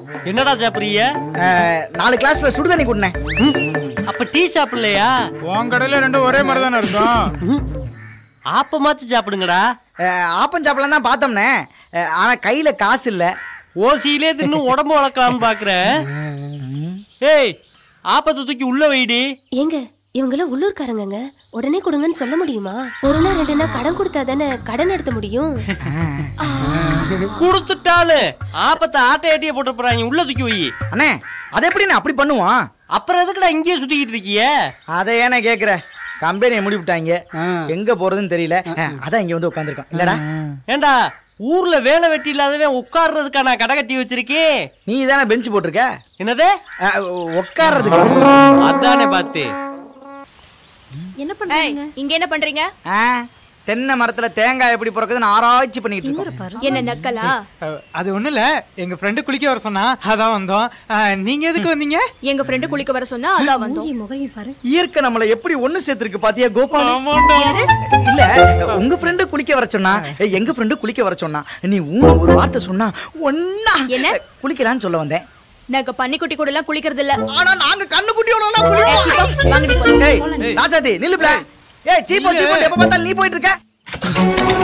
என்னடா சாப்பிடுறீங்க அஹ், நாலு கிளாஸ்ல சுடுதண்ணி குடினேன் அப்ப டீ சாப்பிடலையா உன் கடையில ரெண்டும் ஒரே மாதிரி தானே இருக்கும் ஆப்பமாச்சும் சாப்பிடுங்கடா ஆப்பம் சாப்பிடலாம் தான் பார்த்தோம்னே அஹ், ஆனா கையில காசு இல்ல ஓசியிலே தின்னு உடம்பு வளர்க்கலாம்னு பாக்குறேன் ஏய் ஆப்பத்தை தூக்கி உள்ள வைடி ஏங்க இவங்கெல்லாம் உள்ளூர்காரங்கங்க உடனே கொடுங்கன்னு சொல்ல முடியுமா ஒரு நாள் ரெண்டு நாள் கடன் கொடுத்தா தானே கடன் நடத்த முடியும் கொடுத்துட்டாலும் ஆப்பத்தை ஆட்டை ஆட்டிய போட்டு போறாங்க உள்ள தூக்கி வை அண்ணே அது எப்படிண்ணே அப்படி பண்ணுவான் அப்புறம் எதுக்குடா இங்கேயே சுத்திக்கிட்டு இருக்கிய அதை ஏன்னா கேக்குற கம்பெனியை முடிவிட்டாங்க எங்க போறதுன்னு தெரியல அஹ், அதான் இங்க வந்து உட்காந்துருக்கோம் இல்லடா ஏண்டா ஊர்ல வேலை வெட்டி இல்லாதவன் உட்கார்றதுக்கா நான் கடை கட்டி வச்சிருக்கேன் நீ தானே பெஞ்ச் போட்டிருக்க என்னது அஹ், உட்கார்றதுக்கு அதானே பார்த்து என்ன பண்றீங்க இங்க என்ன பண்றீங்க ஆ, தென்னை மரத்துல தேங்காய் எப்படி பிறக்குதுன்னு ஆராய்ச்சி பண்ணிட்டு இருக்கோம் என்ன நக்கலா அஹ், அது ஒண்ணும் இல்ல எங்க ஃப்ரெண்டு குளிக்க வர சொன்னா அதான் வந்தோம் அஹ், நீங்க எதுக்கு வந்தீங்க எங்க ஃப்ரெண்டு குளிக்க வர சொன்னா அதான் வந்தோம் இயற்கை நம்மள எப்படி ஒண்ணு சேர்த்திருக்கு பாத்தியா கோபால் இல்ல உங்க ஃப்ரெண்டு குளிக்க வர சொன்னா ஏய், எங்க ஃப்ரெண்டு குளிக்க வர சொன்னா நீ ஊன்னு ஒரு வார்த்தை சொன்னா ஒன்னா என்ன? குளிக்கலான்னு சொல்ல வந்தேன் நாங்க பன்னிக்குட்டி கூட எல்லாம் குளிக்கிறது இல்ல ஆனா நாங்க கண்ணு குட்டியோட ஏய், சீப்பா, வாங்கடி போலாம். ஏய் ராசாதி நில்லு பிள ஏய் சீப்போ சீப்போ எப்ப பார்த்தாலும் நீ போயிட்டு இருக்க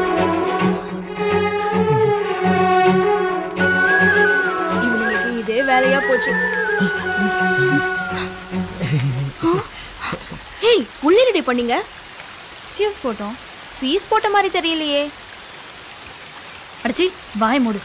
இவனுங்களுக்கு இதே வேலையா போச்சு ஏய் உள்ள ரெடி பண்ணீங்க ஃபீஸ் போட்டோம் ஃபீஸ் போட்ட மாதிரி தெரியலையே அடிச்சி வாய் மூடு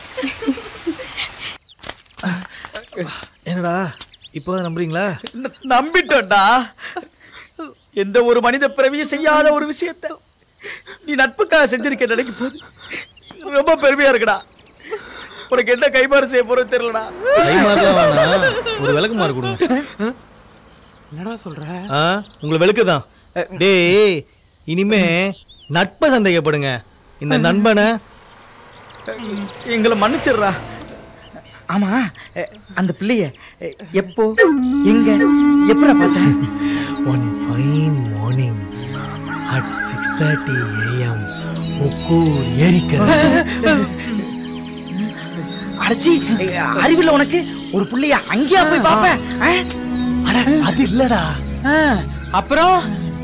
என்னடா இப்போ நம்புறீங்களா நம்பிட்டோம்டா எந்த ஒரு மனித பிறவியும் செய்யாத ஒரு விஷயத்த நீ நட்புக்காக செஞ்சிருக்க நினைக்கும் போது ரொம்ப பெருமையா இருக்குடா உனக்கு என்ன கைமாறு செய்ய போறது தெரியலடா கைமாறலாம் வேணாம் ஒரு விளக்கு மாறு கொடுங்க என்னடா சொல்ற ஆ உங்களை விளக்கு தான் டேய் இனிமே நட்பை சந்தேகப்படுங்க இந்த நண்பனை எங்களை மன்னிச்சிடுறா ஆமா அஹ், அந்த பிள்ளைய அஹ், எப்போ எங்க எப்படா பார்த்த one fine morning at six thirty AM Okkur ஏரிக்கரை அடைச்சி அறிவில்ல உனக்கு ஒரு புள்ளைய அங்கேயா போய் பாப்ப அட அது இல்லடா அப்புறம்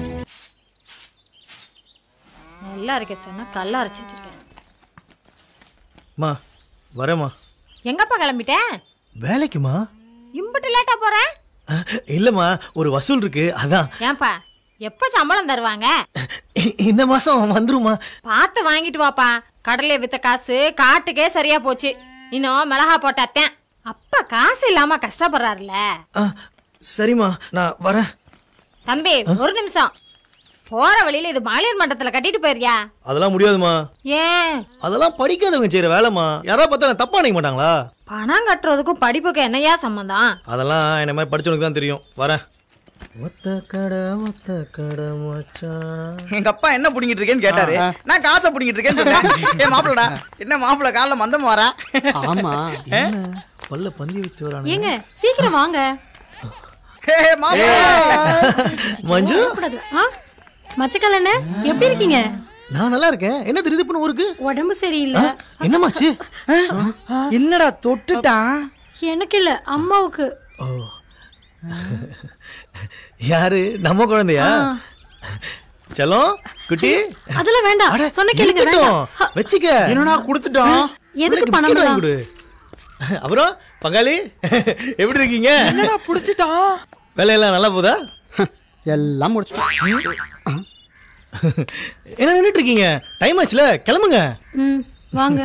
நல்லா இருக்க சொன்னா கல்லா அரைச்சி வச்சிருக்கேன் மா வரேம்மா எங்கப்பா கிளம்பிட்டேன் வேலைக்குமா இம்புட்டு லேட்டா போறேன் இல்லம்மா ஒரு வசூல் இருக்கு அதான் ஏன்பா எப்ப சம்பளம் தருவாங்க இ- இந்த மாசம் வந்துருமா பார்த்து வாங்கிட்டு வாப்பா கடலை வித்த காசு காட்டுக்கே சரியா போச்சு இன்னும் மிளகா போட்டாத்தேன் அப்பா காசு இல்லாம கஷ்டப்படுறாருல ஆ, சரிம்மா நான் வரேன் தம்பி ஒரு நிமிஷம் போற வழியில இது மகளிர் மண்டபத்துல கட்டிட்டு போயிருக்கியா அதெல்லாம் முடியாதுமா ஏன் அதெல்லாம் படிக்காதவங்க செய்யற வேலைம்மா யாராவது பார்த்தா என்ன தப்பா நினைக்க மாட்டாங்களா பணம் கட்டுறதுக்கும் படிப்புக்கும் என்னையா சம்மந்தம் அதெல்லாம் என்ன மாதிரி படிச்சவனுக்கு தான் தெரியும் வரேன் ஒத்த கடை ஒத்த கடை மச்சான் எங்க அப்பா என்ன புடிங்கிட்டு இருக்கேன்னு கேட்டாரு நான் காசை புடிங்கிட்டு இருக்கேன்னு சொன்னேன் ஏ மாப்பிளடா என்ன மாப்பிள காலைல மந்தம் வரா ஆமா பல்ல பந்தி வச்சுட்டு வரானு ஏங்க சீக்கிரம் வாங்க ஹே மாப்பிள மஞ்சு மச்சக்கல் என்ன எப்படி இருக்கீங்க நான் நல்லா இருக்கேன் என்ன தெரியுது பண்ண ஊருக்கு உடம்பு சரியில்லை என்னமாச்சு என்னடா தொட்டுட்டான் எனக்கு இல்ல அம்மாவுக்கு ஓ யாரு நம்ம குழந்தையா செல்லம் குட்டி அதெல்லாம் வேண்டாம் அட, சொன்ன கேளுங்க இருக்கட்டும். வேண்டாம் வச்சுக்க என்னடா கொடுத்துட்டோம் எதுக்கு பிள்ளைக்கு பணம் பிஸ்கட் வாங்கி எல்லாம்? கொடு அப்புறம் பங்காளி எப்படி இருக்கீங்க என்னடா புடிச்சிட்டான் வேலையெல்லாம் நல்லா போதா எல்லாம் முடிச்சிட்டோம் என்ன நின்னுட்டு இருக்கீங்க டைம் ஆச்சுல கிளம்புங்க ம் வாங்க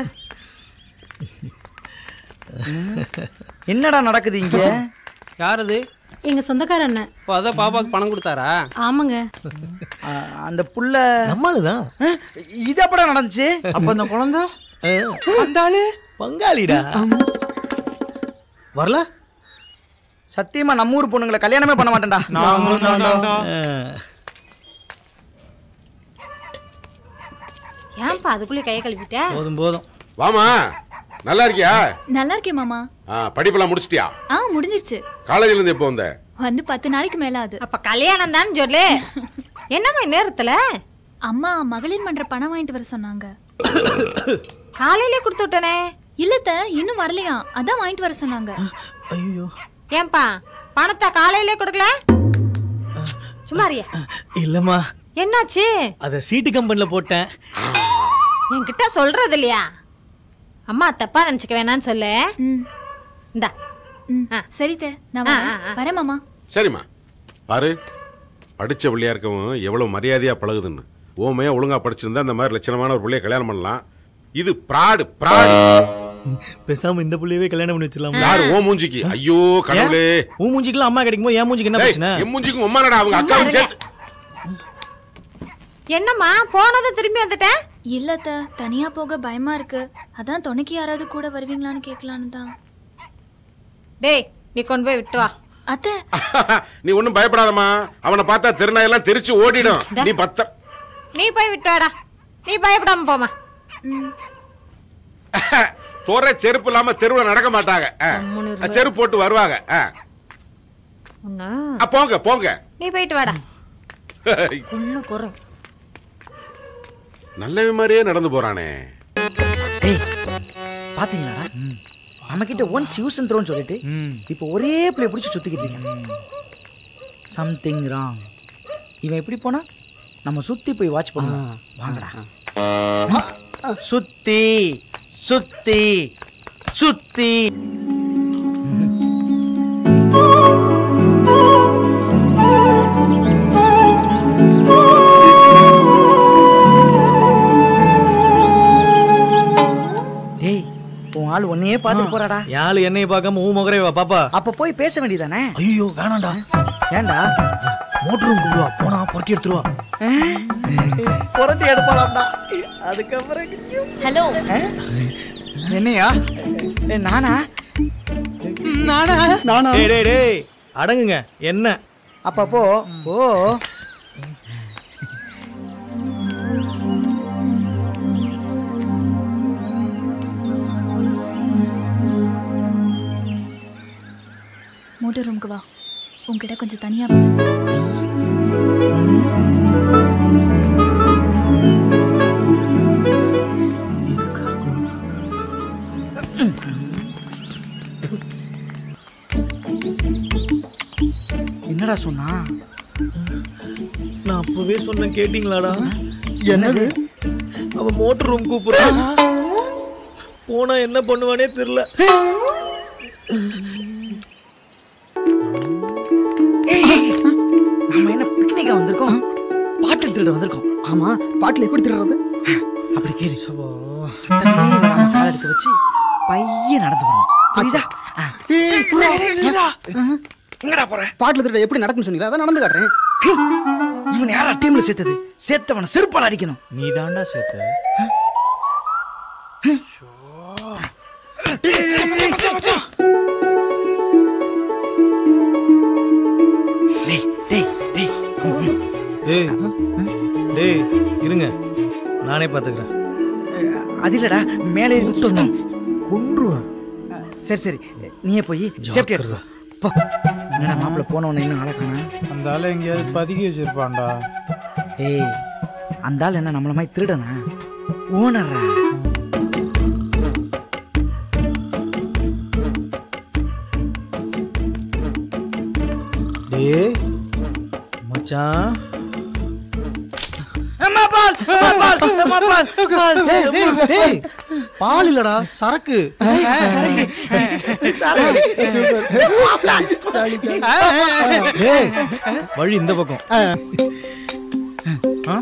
என்னடா நடக்குது இங்க யார் அது எங்க சொந்தக்கார அண்ணன் இப்போ அதான் பாப்பாவுக்கு பணம் கொடுத்தாரா ஆமாங்க ஆ, அந்த புள்ள நம்மளுதான் அஹ், இது எப்படா நடந்துச்சு அப்ப அந்த குழந்தை அந்த ஆளு பங்காளிடா வரல சத்தியமா நம்ம ஊர் பொண்ணுங்களை கல்யாணமே பண்ண மாட்டேன்டா நாங்களும் தான்டா அஹ், ஏன்பா அதுக்குள்ளே கையை கழுவிட்ட போதும் போதும் வாமா நல்லா இருக்கியா நல்லா இருக்கேன் மாமா ஆ, படிப்பெல்லாம் முடிச்சிட்டியா ஆ முடிஞ்சிருச்சு காலேஜ்ல இருந்து எப்போ வந்த வந்து பத்து நாளைக்கு மேல ஆகுது அப்ப கல்யாணம் தான் சொல்லு என்னம்மா நேரத்துல அம்மா மகளிர் மன்ற பணம் வாங்கிட்டு வர சொன்னாங்க காலையிலே கொடுத்து விட்டனே இல்லத்த இன்னும் வரலையா அதான் வாங்கிட்டு வர சொன்னாங்க ஐயோ ஏன்பா பணத்தை காலையிலே கொடுக்கல சும்மா இருயா இல்லம்மா என்னாச்சு அத சீட்டு கம்பெனில போட்டேன் என்கிட்ட சொல்றது இல்லையா அம்மா தப்பா நினைச்சுக்க வேணாம்னு சொல்லு இந்தா ஆ. சரி தே நான் ஆ, வரேன். ஆ, ஆ. வரேன் மாமா சரிம்மா பாரு படிச்ச பிள்ளையா இருக்கவும் எவ்வளவு மரியாதையா பழகுதுன்னு ஓமையா ஒழுங்கா படிச்சிருந்தா இந்த மாதிரி லட்சணமான ஒரு பிள்ளைய கல்யாணம் பண்ணலாம் இது பிராடு பிராடு பேசாம இந்த புள்ளையவே கல்யாணம் பண்ணி வச்சிடலாம் யாரு ஓ மூஞ்சிக்கு ஐயோ கடவுளே உன் மூஞ்சிக்கெல்லாம் அம்மா கிடைக்கும்போது என் மூஞ்சிக்கு என்ன டேய், பிரச்சனை என் மூஞ்சிக்கும் உம்மானடா அவங்க அக்காவும் சேர்த்து என்னம்மா போனதும் திரும்பி வந்துட்டேன் இல்லத்த தனியா போக பயமா இருக்கு அதான் துணைக்கு யாராவது கூட வருவீங்களான்னு கேட்கலான்னு தான் டேய் நீ கொண்டு போய் விட்டு வா அத்தை நீ ஒண்ணும் பயப்படாதம்மா அவனை பார்த்தா திருநாயெல்லாம் தெரிச்சு ஓடிடும் நீ பத்த நீ போய் விட்டு வாடா நீ பயப்படாம போமா தோற செருப்பு இல்லாம தெருவுல நடக்க மாட்டாங்க ஆ. செருப்பு போட்டு வருவாங்க ஆ. உன்ன ஆ, போங்க போங்க நீ போயிட்டு வாடா குள்ளு குறை நல்ல மாதிரியே நடந்து போறானே டேய் பாத்தீங்களா நம்ம கிட்ட ஒன்ஸ் யூஸ் அண்ட் த்ரோன்னு சொல்லிட்டு இப்போ ஒரே பிள்ளை பிடிச்சி சுத்திக்கிட்டு இருக்கீங்க சம்திங் ராங் இவன் எப்படி போனா நம்ம சுத்தி போய் வாட்ச் பண்ணுவோம் வாங்கடா சுத்தி சுத்தி சுத்தி டேய் உன் ஆள் உன்னையே பார்த்துட்டு போறாடா யாழ் என்னைய பார்க்காம உன் முகரே வா பாப்பா அப்ப போய் பேச வேண்டியதானே ஐயோ வேணாம்டா ஏன்டா மோட்டர் ரூம் கூப்பிடுவா போனா புரட்டி எடுத்துருவா புரட்டி எடுப்பாளாம்டா அதுக்கப்புறம் ஹலோ என்னையா ஏய், நானா நானா நானா டேய் டேய் டேய் அடங்குங்க என்ன அப்ப போ ஓ மோட்டர் ரூமுக்கு வா உன்கிட்ட கொஞ்சம் தனியா பேச என்னடா சொன்னா நான் அப்பவே சொன்னேன் கேட்டீங்களாடா என்னது அவன் மோட்டர் ரூம் கூப்பிடுறான் போனா என்ன பண்ணுவானே தெரியல நாம என்ன பிக்னிக்கா வந்திருக்கோம் பாட்டில் திருட வந்திருக்கோம் ஆமா பாட்டில் எப்படி திருடுறது அப்படி கேளு சத்தமே வேணாம கால் எடுத்து வச்சு பைய நடந்து வரணும் புரியுதா ஆ. எங்கடா போற பாட்டில் திருட எப்படி நடக்குன்னு சொன்னீங்களா அதான் நடந்து காட்டுறேன் இவன் யாரா டீம்ல சேர்த்தது சேர்த்தவன செருப்பால் அடிக்கணும் நீ தாண்டா சேர்த்த டேய் டேய் டேய் டேய் டேய் இருங்க நானே பாத்துக்கிறேன் அது இல்லடா மேலே இருந்து சொன்னோம் கொன்றுவேன் சரி சரி நீயே போய் சேஃப்டி எடுத்து வா. போ என்னடா மாப்பிள்ள போனவன இன்னும் அழகான அந்த ஆளை எங்கேயாவது பதுக்கி வச்சிருப்பான்டா ஏய் அந்த ஆள் என்ன நம்மள மாதிரி திருடனா ஓனரா டேய் மச்சான் டேய், டேய், டேய், பால் இல்லடா சரக்கு டேய், வழி இந்த பக்கம் ஆ?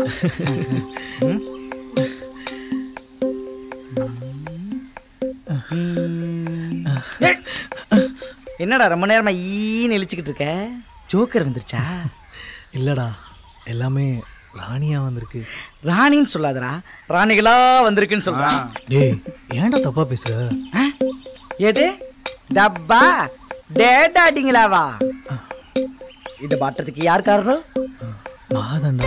என்னடா ரொம்ப நேரமா ஈன்னு இழிச்சுக்கிட்டு இருக்க ஜோக்கர் வந்துருச்சா இல்லடா எல்லாமே ராணியா வந்திருக்கு ராணின்னு சொல்லாதடா ராணிகளா வந்திருக்குன்னு சொல்றான் டேய் ஏன்டா தப்பா பேசுற எது டப்பா டேட்டாட்டிங்களாவா இது மாற்றத்துக்கு யார் காரணம் நாதாண்டா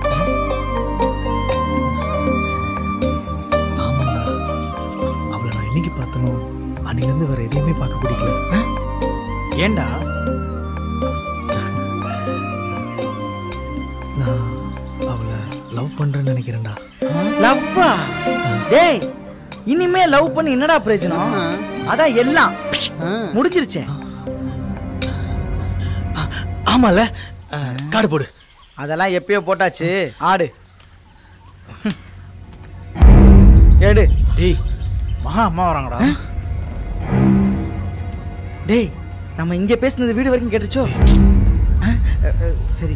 ஆமாண்டா அவளை நான் என்னைக்கு பார்த்தனோ அன்னிலேருந்து வேற எதையுமே பார்க்க பிடிக்கல ஏன்டா நான் அவளை லவ் பண்றேன்னு நினைக்கிறேன்டா லவ்வா டேய் இனிமே லவ் பண்ணி என்னடா பிரயோஜனம் அதான் எல்லாம் முடிஞ்சிருச்சே ஆமால காடு போடு அதெல்லாம் எப்பயோ போட்டாச்சு ஆடு ஏடு டேய் மகா அம்மா வராங்கடா டேய் நம்ம இங்க பேசுனது வீடு வரைக்கும் கேட்டுச்சோ அஹ், அஹ், அஹ், சரி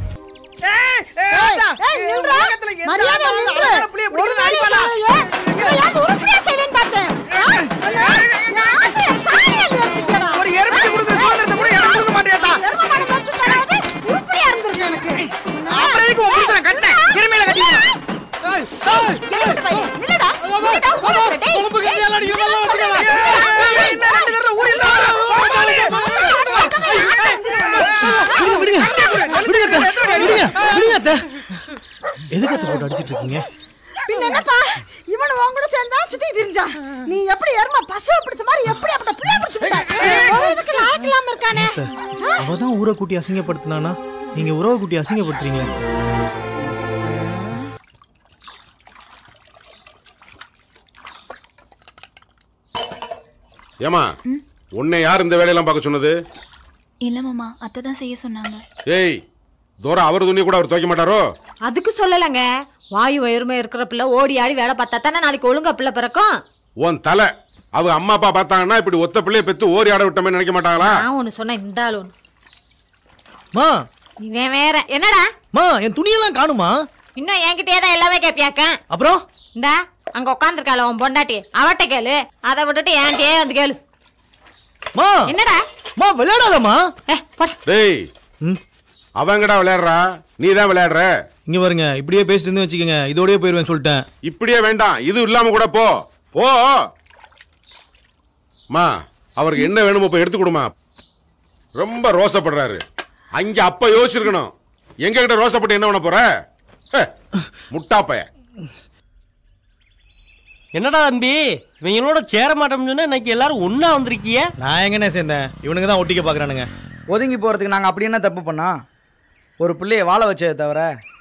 ஒரு எறும்பு கொடுக்குற சுதந்திரத்தை கூட எனக்கு கொடுக்க மாட்டேடா அப்புறம் எதுக்கு உன் புருஷனை கட்டினேன் எருமையில கட்டினேன் விடுங்க விடுங்க அத்தை. விடுங்க விடுங்க அத்தை. எதுக்கு அத்தை போட்டு அடிச்சிட்டு இருக்கீங்க பின்ன என்னப்பா இவன் உன் கூட சேர்ந்தா சுத்தி திரிஞ்சான் நீ எப்படி எருமை பசுவை பிடிச்ச மாதிரி எப்படி அப்படி பிள்ளைய பிடிச்சு விட்ட ஒரு இதுக்கு லாய்க்கு இல்லாம இருக்கானே அத்தை, அவதான் ஊரை கூட்டி அசிங்கப்படுத்தினானா நீங்க உறவை கூட்டி அசிங்கப்படுத்துறீங்க ஏமா உன்னை யார் இந்த வேலையெல்லாம் பார்க்க சொன்னது இல்ல மாமா அத்தை தான் செய்ய சொன்னாங்க ஏய் தூரம் அவர் துணியை கூட அவர் துவைக்க மாட்டாரோ அதுக்கு சொல்லலைங்க வாயு வயிறுமை இருக்கிற பிள்ளை ஓடி ஆடி வேலை பார்த்தா தானே நாளைக்கு ஒழுங்கா பிள்ளை பிறக்கும் உன் தலை அவ அம்மா அப்பா பார்த்தாங்கன்னா இப்படி ஒத்த பிள்ளைய பெத்து ஓரி ஆட விட்டமே நினைக்க மாட்டாங்களா நான் ஒண்ணு சொன்னேன் இந்த ஆளு ஒண்ணு மா இவன் வேற என்னடா மா என் துணியெல்லாம் காணுமா இன்னும் என்கிட்டயே தான் எல்லாமே கேப்பியாக்க அப்புறம் இந்தா அங்க உட்காந்துருக்காள உன் பொண்டாட்டி அவட்ட கேளு அதை விட்டுட்டு என்கிட்டயே வந்து கேளு மா என்னடா மா விளையாடாதம்மா டேய் அவங்கடா விளையாடுறா நீ தான் விளையாடுற இங்க பாருங்க இப்படியே பேசிட்டு இருந்து வச்சுக்கோங்க இதோடயே போயிருவேன் சொல்லிட்டேன் இப்படியே வேண்டாம் இது இல்லாம கூட போ போ மா அவருக்கு என்ன வேணுமோ போய் எடுத்து கொடுமா ரொம்ப ரோசப்படுறாரு அங்க அப்ப யோசிச்சிருக்கணும் எங்க கிட்ட ரோசப்பட்டு என்ன பண்ண போற ஹே, முட்டாப்பைய என்னடா தம்பி இவங்களோட சேர மாட்டோம்னு சொன்னா இன்னைக்கு எல்லாரும் ஒண்ணா வந்திருக்கிய நான் எங்கண்ணே சேர்ந்தேன் இவனுங்க தான் ஒட்டிக்க பாக்குறானுங்க ஒதுங்கி போறதுக்கு நாங்க அப்படி என்ன தப்பு பண்ணா ஒரு பிள்ளைய வாழ வச்சதை தவிர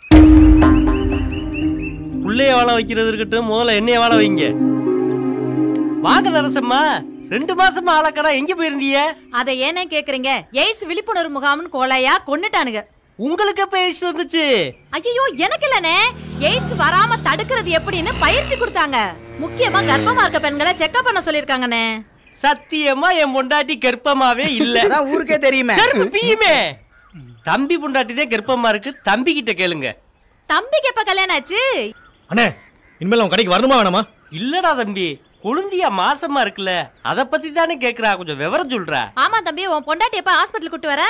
புள்ளைய வாழ வைக்கிறது இருக்கட்டும் முதல்ல என்னைய வாழ வைங்க வாங்க நரசம்மா ரெண்டு மாசமா ஆளக்கடா எங்க போயிருந்தீங்க அதை ஏனே கேக்குறீங்க எய்ட்ஸ் விழிப்புணர்வு முகாம்னு கோலையா கொன்னுட்டானுங்க உங்களுக்கு எப்ப எய்ட்ஸ் வந்துச்சு ஐயோ எனக்கு இல்லனே எய்ட்ஸ் வராம தடுக்கிறது எப்படின்னு பயிற்சி கொடுத்தாங்க முக்கியமா கர்ப்பமா இருக்க பெண்களை செக்அப் பண்ண சொல்லிருக்காங்கண்ணே சத்தியமா என் பொண்டாட்டி கர்ப்பமாவே இல்ல அதான் ஊருக்கே தெரியுமே செருப்பு பியுமே தம்பி பொண்டாட்டி தான் கர்ப்பமா இருக்கு தம்பி கிட்ட கேளுங்க தம்பிக்கு எப்ப கல்யாணம் ஆச்சு அண்ணே இனிமேல் அவன் கடைக்கு வரணுமா வேணாமா இல்லடா தம்பி குழந்தையா மாசமா இருக்குல்ல அத பத்தி தானே கேக்குறா கொஞ்சம் விவரம் சொல்றா ஆமா தம்பி உன் பொண்டாட்டி எப்ப ஹாஸ்பிட்டல் கூட்டு வர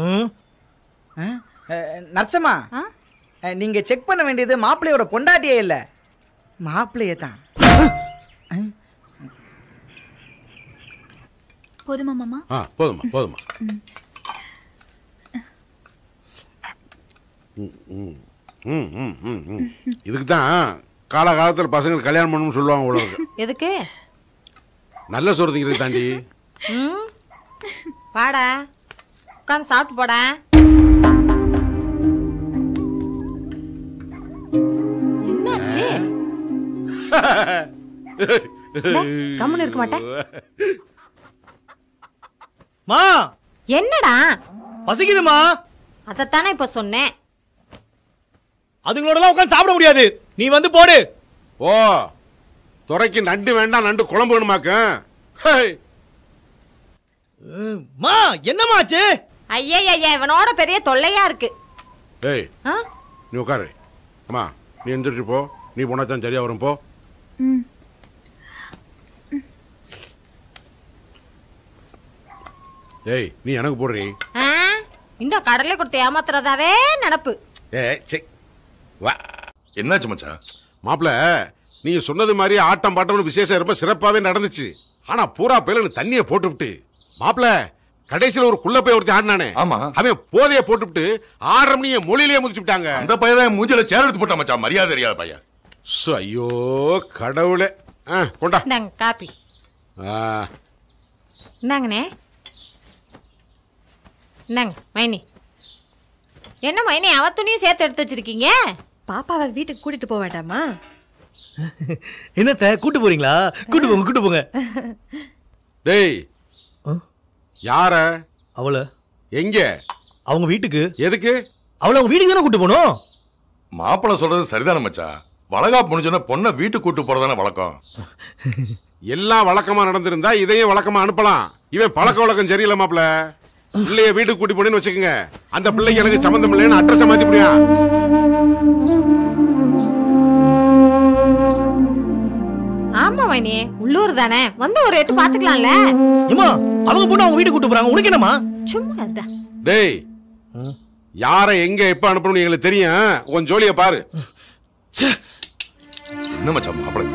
நர்சம்மா அஹ், நீங்க செக் பண்ண வேண்டியது மாப்பிள்ளையோட பொண்டாட்டியே இல்ல மாப்பிள்ளையே தான் போதுமா மாமா ஆ போதுமா போதுமா ம், ம், ம், ம், ம், ம். இதுக்கு தான் காலகாலத்தில் பசங்க கல்யாணம் பண்ணணும்னு சொல்லுவாங்க உலகம் எதுக்கு நல்ல சோறு திங்கிறது தாண்டி ம் வாடா உட்காந்து சாப்பிட்டு போடா என்னாச்சு கம்முன்னு இருக்க மாட்டேன் மா என்னடா பசிக்குதுமா அதைத்தானே இப்ப சொன்னேன் அதுங்களோடலாம் உட்காந்து சாப்பிட முடியாது நீ வந்து போடு ஓ துறைக்கு நண்டு வேண்டாம் நண்டு குழம்பு வேணுமாக்க ஹேய், மா என்னம்மா ஆச்சு ஐயா ஐயா இவனோட பெரிய தொல்லையா இருக்கு ஏய் ஆ? நீ உட்காரு அம்மா நீ எந்திரிச்சு போ நீ போனாச்சான் சரியா வரும் போ ஏய் நீ எனக்கு போடுறீ ஆ? இன்னும் கடலை கொடுத்து ஏமாத்துறதாவே நினப்பு ஏய் சே வா என்னாச்சு மச்சான் மாப்பிள நீங்க சொன்னது மாதிரி ஆட்டம் பாட்டம்னு விசேஷம் ரொம்ப சிறப்பாவே நடந்துச்சு ஆனா பூரா பேல தண்ணியை போட்டுவிட்டு மாப்பிள கடைசியில ஒரு குள்ள போய் ஒருத்தி ஆடினானே ஆமா அவன் போதைய போட்டுவிட்டு ஆறரை மணியை மொழியிலேயே முதிச்சு விட்டாங்க அந்த பையன் தான் மூஞ்சில சேர் எடுத்து போட்டான் மச்சான் மரியாதை தெரியாத பையன் சு, ஐயோ கடவுளே ஆ, கொண்டா இந்தாங்க காப்பி ஆ, இந்தாங்கண்ணே இந்தாங்க மைனி என்ன மைனி அவ துணியும் சேர்த்து எடுத்து வச்சிருக்கீங்க பாப்பாவை வீட்டுக்கு கூட்டிட்டு போக வேண்டாமா என்னத்த கூட்டு போறீங்களா கூட்டு போங்க கூட்டு போங்க டேய் யார அவள எங்க அவங்க வீட்டுக்கு எதுக்கு அவள அவங்க வீட்டுக்கு தானே கூட்டு போகணும் மாப்பிள்ளை சொல்றது சரிதானே மச்சான் வளகாப்பு முடிஞ்சோன்னா பொண்ணை வீட்டுக்கு கூட்டு போறதானே வழக்கம் எல்லாம் வழக்கமா நடந்திருந்தா இதையும் வழக்கமா அனுப்பலாம் இவன் பழக்க வழக்கம் சரியில்லை மாப்ள பிள்ளைய வீட்டுக்கு கூட்டி போனேன்னு வச்சுக்கோங்க அந்த பிள்ளைக்கு எனக்கு சம்மந்தம் இல்லைன்னு அட்ரஸை மாத்தி முடியா ஆமா மைனி உள்ளூர் தானே வந்து ஒரு எட்டு பாத்துக்கலாம்ல ஏமா அவங்க பொண்ணு அவங்க வீட்டுக்கு கூட்டு போறாங்க உனக்கு என்னமா சும்மா இருடா. டேய் யாரை எங்க எப்ப அனுப்பணும்னு எங்களுக்கு தெரியும் உன் ஜோலிய பாரு என்ன மச்சான் மாப்பிள்ளை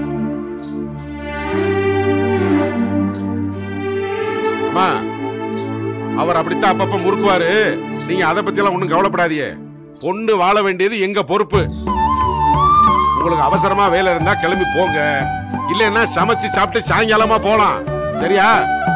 அம்மா அவர் அப்படித்தான் அப்பப்ப முறுக்குவாரு நீங்க அதை பத்தி எல்லாம் ஒண்ணும் கவலைப்படாதீங்க பொண்ணு வாழ வேண்டியது எங்க பொறுப்பு உங்களுக்கு அவசரமா வேலை இருந்தா கிளம்பி போங்க இல்லைன்னா சமைச்சு சாப்பிட்டு சாயங்காலமா போலாம் சரியா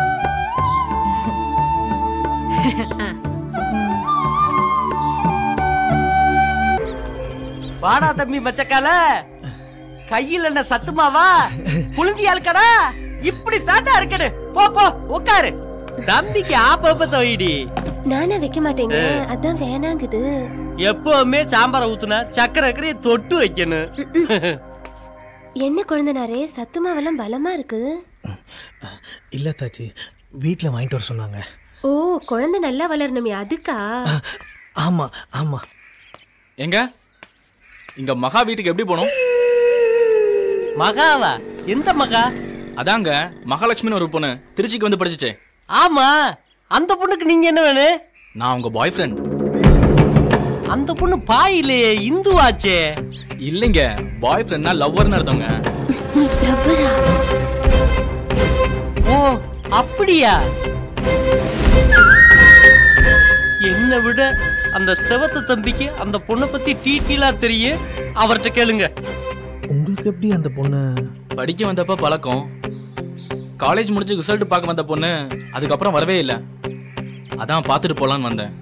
வாடா தம்பி மச்சக்கால கையில் என்ன சத்துமாவா புழுங்கி அழுக்கடா இப்படி தாட்டா இருக்கடு போ போ உட்காரு தம்பிக்கு ஆப்ப வைடி நானே வைக்க மாட்டேங்க அதான் வேணாங்குது எப்பவுமே சாம்பாரை ஊத்துனா சக்கரை அக்கறையை தொட்டு வைக்கணும் என்ன குழந்தனாரே சத்துமாவெல்லாம் பலமா இருக்கு இல்ல தாச்சி வீட்ல வாங்கிட்டு வர சொன்னாங்க ஓ குழந்தை நல்லா வளரணுமே அதுக்கா ஆமா ஆமா எங்க இங்க மகா வீட்டுக்கு எப்படி போகணும் மகாவா எந்த மகா அதாங்க மகாலட்சுமின்னு ஒரு பொண்ணு திருச்சிக்கு வந்து படிச்சுச்சே ஆமா அந்த பொண்ணுக்கு நீங்க என்ன வேணும் நான் உங்க பாய் ஃப்ரெண்ட் அந்த பொண்ணு பாய் இல்லையே இந்துவாச்சே இல்லைங்க பாய் ஃப்ரெண்ட்னா லவ்வர்னு அர்த்தங்க ஓ அப்படியா என்னை விட அந்த செவத்த தம்பிக்கு அந்த பொண்ணை பத்தி டீட்டெயிலா தெரியும் அவர்கிட்ட கேளுங்க உங்களுக்கு எப்படி அந்த பொண்ணு படிக்க வந்தப்ப பழக்கம் காலேஜ் முடிச்சு ரிசல்ட் பார்க்க வந்த பொண்ணு அதுக்கப்புறம் வரவே இல்லை அதான் பார்த்துட்டு போலான்னு வந்தேன்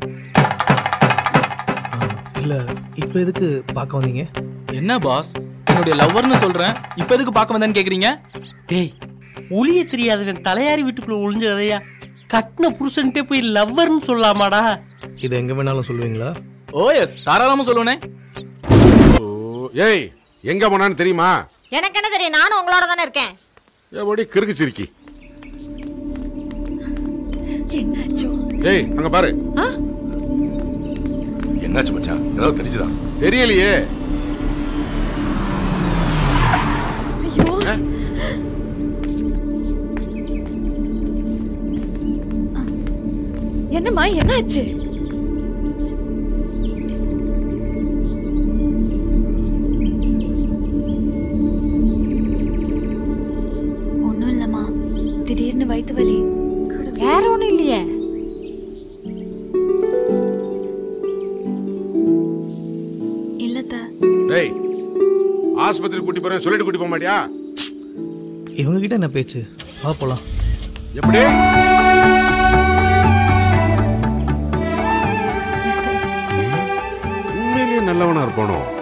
இல்ல இப்ப எதுக்கு பார்க்க வந்தீங்க என்ன பாஸ் என்னுடைய லவ்வர்னு சொல்றேன் இப்போ எதுக்கு பார்க்க வந்தேன்னு கேக்குறீங்க டேய் ஒளிய தெரியாதவன் தலையாரி வீட்டுக்குள்ள ஒளிஞ்சதையா கட்டின புருஷன்ட்டே போய் லவ்வர்னு சொல்லலாமாடா இது எங்க வேணாலும் சொல்லுவீங்களா ஓ எஸ் தாராளமா சொல்லுவேனே ஓ, ஏய் எங்க போனான்னு தெரியுமா எனக்கு என்ன தெரியும் நானும் உங்களோட தானே இருக்கேன் எப்படி கிறுக்கு சிரிக்கி என்னாச்சோ ஏய் அங்க பாரு என்னாச்சு மச்சான் ஏதாவது தெரிஞ்சுதா தெரியலையே ஐயோ என்னம்மா என்னாச்சு ஒன்றும் இல்லைம்மா திடீர்னு வயிற்று வலி வேற ஒண்ணும் இல்லையே இல்லத்த டேய் ஆஸ்பத்திரி கூட்டி போறேன் சொல்லிட்டு கூட்டி போக மாட்டியா இவங்க கிட்ட என்ன பேச்சு வா போலாம் எப்படி உண்மையிலேயே நல்லவனா இருப்பானோ